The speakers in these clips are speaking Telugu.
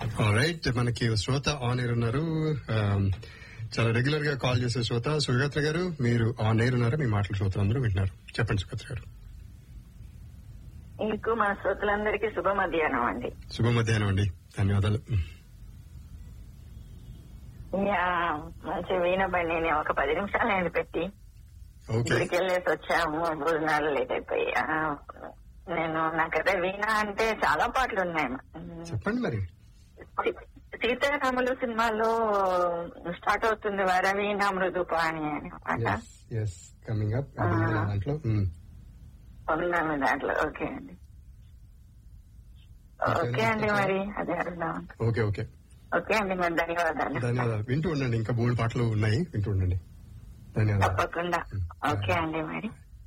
రైట్ మనకి శ్రోత ఆన్ ఎయిర్ ఉన్నారు Um, చాలా రెగ్యులర్ గా కాల్ చేసే శ్రోత సుగత్ర గారు మీరు ఆన్ ఎయిర్ ఉన్నారు మీ మాటలు శ్రోతలు అందరూ వింటున్నారు చెప్పండి సుగత్ర గారు మీకు మా శ్రోతలందరికీ శుభ మధ్యాహ్నం అండి శుభ మధ్యాహ్నం అండి ధన్యవాదాలు యా, మంచి వీణ బండి నేను ఒక పది నిమిషాలు నేను పెట్టి ఓకే గుడికి వెళ్ళేసి వచ్చాము భోజనాలు లేట్ అయిపోయి ఆ, నేను నాకైతే వీణ అంటే చాలా పాటలు ఉన్నాయి చెప్పండి మరి సీ- సీతారాములు సినిమాలో స్టార్ట్ అవుతుంది వర వీణ మృదుప అని అనే పాట ఎస్ కమింగ్ అప్ Ah. దాంట్లో Mm. ఉన్నాను దాంట్లో ఓకే అండి ఓకే అండి మరి అదే అడుగుదాం ఓకే ఓకే ఓకే అండి మరి ధన్యవాదాలు ధన్యవాదాలు వింటూ ఉండండి ఇంకా మూడు పాటలు ఉన్నాయి వింటూ ఉండండి ధన్యవాదాలు తప్పకుండా ఓకే అండి మరి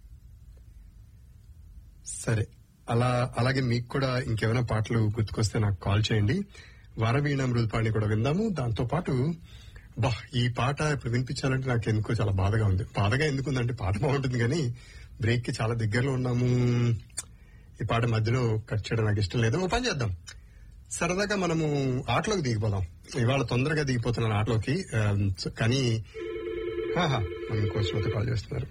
సరే అలా అలాగే మీకు కూడా ఇంకేమైనా పాటలు గుర్తుకొస్తే నాకు కాల్ చేయండి వరవీణ మృదుపాణి కూడా విందాము దాంతో పాటు బా ఈ పాట ఇప్పుడు వినిపించాలంటే నాకు ఎందుకో చాలా బాధగా ఉంది బాధగా ఎందుకు ఉందంటే పాట బాగుంటుంది కానీ బ్రేక్ కి చాలా దగ్గరలో ఉన్నాము ఈ పాట మధ్యలో కట్ చేయడం నాకు ఇష్టం లేదు ఓ పని చేద్దాం సరదాగా మనము ఆటలోకి దిగిపోదాం ఇవాళ తొందరగా దిగిపోతున్నాను ఆటలోకి ఆ, కానీ ఆహా, మన ఇంకో శ్రోత కాల్ చేస్తున్నారు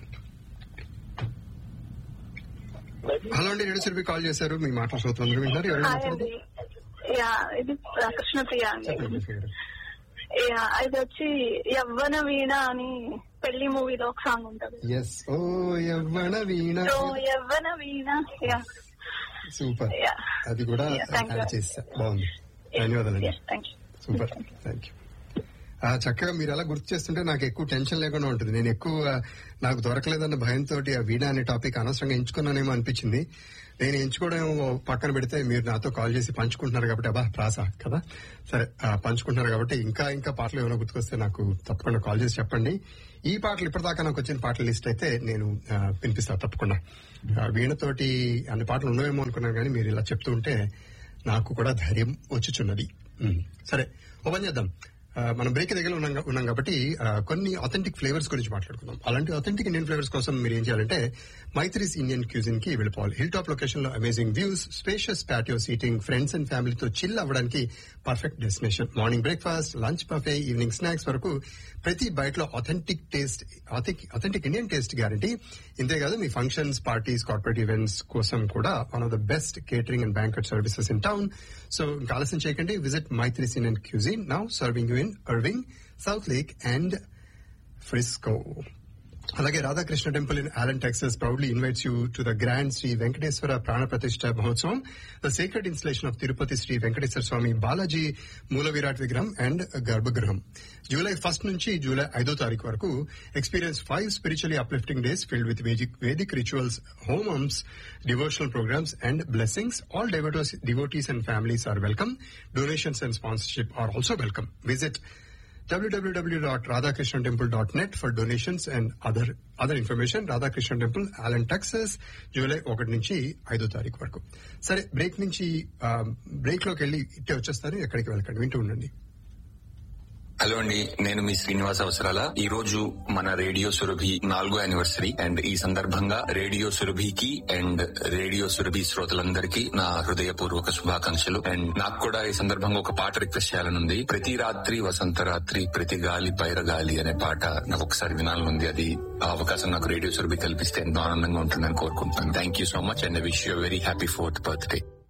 హలో అండి ఏడు సిరిపి కాల్ చేశారు మీ మాటల శ్రోతలందరూ వింటున్నారు ఎవరు హాయ్ అండి యా ఇది కృష్ణప్రియ అండి మాట్లాడుతున్నారు? యా ఇది వచ్చి యవ్వన వీణ అని పెళ్లి మూవీలో ఒక సాంగ్ ఉంటది ఎస్ ఓ యవ్వన వీణ సో యవ్వన వీణ యా సూపర్ Yeah. అది కూడా Yeah, thank you. యాడ్ చేస్తా బాగుంది ధన్యవాదాలండి thank you super thank you ఆ, చక్కగా మీరు అలా గుర్తు చేస్తుంటే నాకు ఎక్కువ టెన్షన్ లేకుండా ఉంటుంది నేను ఎక్కువ నాకు దొరకలేదన్న భయంతో ఆ వీణ అనే టాపిక్ అనవసరంగా ఎంచుకున్నానేమో అనిపించింది నేను ఎంచుకోవడం పక్కన పెడితే మీరు నాతో కాల్ చేసి పంచుకుంటున్నారు కాబట్టి అబ్బా ప్రాస కదా సరే ఆ, పంచుకుంటున్నారు కాబట్టి ఇంకా ఇంకా పాటలు ఏమైనా గుర్తుకొస్తే నాకు తప్పకుండా కాల్ చేసి చెప్పండి ఈ పాటలు ఇప్పటిదాకా నాకు వచ్చిన పాటల లిస్ట్ అయితే నేను ఆ, వినిపిస్తా తప్పకుండా ఆ, వీణతోటి అన్ని పాటలు ఉన్నాయేమో అనుకున్నాను కానీ మీరు ఇలా చెప్తూ ఉంటే నాకు కూడా ధైర్యం వచ్చుచున్నది ఉమ్, సరే ఓపెన్ చేద్దాం ఆ, మనం బ్రేక్ దగ్గర ఉన్నాం కా- ఉన్నాం కాబట్టి ఆ, కొన్ని అథెంటిక్ ఫ్లేవర్స్ గురించి మాట్లాడుకుందాం అలాంటి అథెంటిక్ ఇండియన్ ఫ్లేవర్స్ కోసం మీరు ఏం చేయాలంటే మైత్రీస్ ఇండియన్ క్యూజిన్ కి వెళ్ళిపోవాలి హిల్ టాప్ లొకేషన్ లో amazing views spacious patio seating friends and ఫ్యామిలీతో చిల్ అవ్వడానికి perfect destination morning breakfast lunch buffet evening snacks వరకు ప్రతి బైట్ లో authentic taste authentic Indian taste guarantee ఇంతేకాదు మీ ఫంక్షన్స్ పార్టీస్ కార్పొరేట్ ఈవెంట్స్ కోసం కూడా one of the best catering and banquet services in town so ఇంకా ఆలస్యం చేయకండి visit Maitri's Indian cuisine now serving you in Irving Southlake and Frisco అలాగే Radhakrishna temple in Allen Texas proudly invites you to the grand Shri Venkateswara ప్రాణ ప్రతిష్ట మహోత్సవం the secret installation of Tirupati Shri Venkateswara Swami Balaji మూల విరాట్ విగ్రహం అండ్ గర్భగృహం జూలై ఫస్ట్ నుంచి జూలై ఐదో తారీఖు వరకు experience five spiritually uplifting days filled with Vedic rituals హోమమ్స్ devotional programmes and blessings all devotees devotees and families are welcome donations and sponsorship are also welcome visit www.radhakrishnatemple.net for donations and other other information Radhakrishna temple Allen Texas July ఒకటి నుంచి ఐదో తారీఖు వరకు సరే బ్రేక్ నుంచి బ్రేక్ లోకి వెళ్ళి ఇట్టే వచ్చేస్తారు ఎక్కడికి వెళ్ళకండి వింటూ ఉండండి హలో అండి నేను మీ శ్రీనివాస్ అవసరాల ఈ రోజు మన రేడియో సురభి నాలుగో యానివర్సరీ అండ్ ఈ సందర్భంగా రేడియో సురభికి అండ్ రేడియో సురభి శ్రోతలందరికీ నా హృదయపూర్వక శుభాకాంక్షలు అండ్ నాకు కూడా ఈ సందర్భంగా ఒక పాట రిక్వెస్ట్ చేయాలనుంది ప్రతి రాత్రి వసంత రాత్రి ప్రతి గాలి పైరగాలి అనే పాట నాకు ఒకసారి వినాలనుంది అది ఆ అవకాశం నాకు రేడియో సురభి కల్పిస్తే ఎంతో ఆనందంగా ఉంటుందని కోరుకుంటున్నాను thank you so much and wish you very happy fourth birthday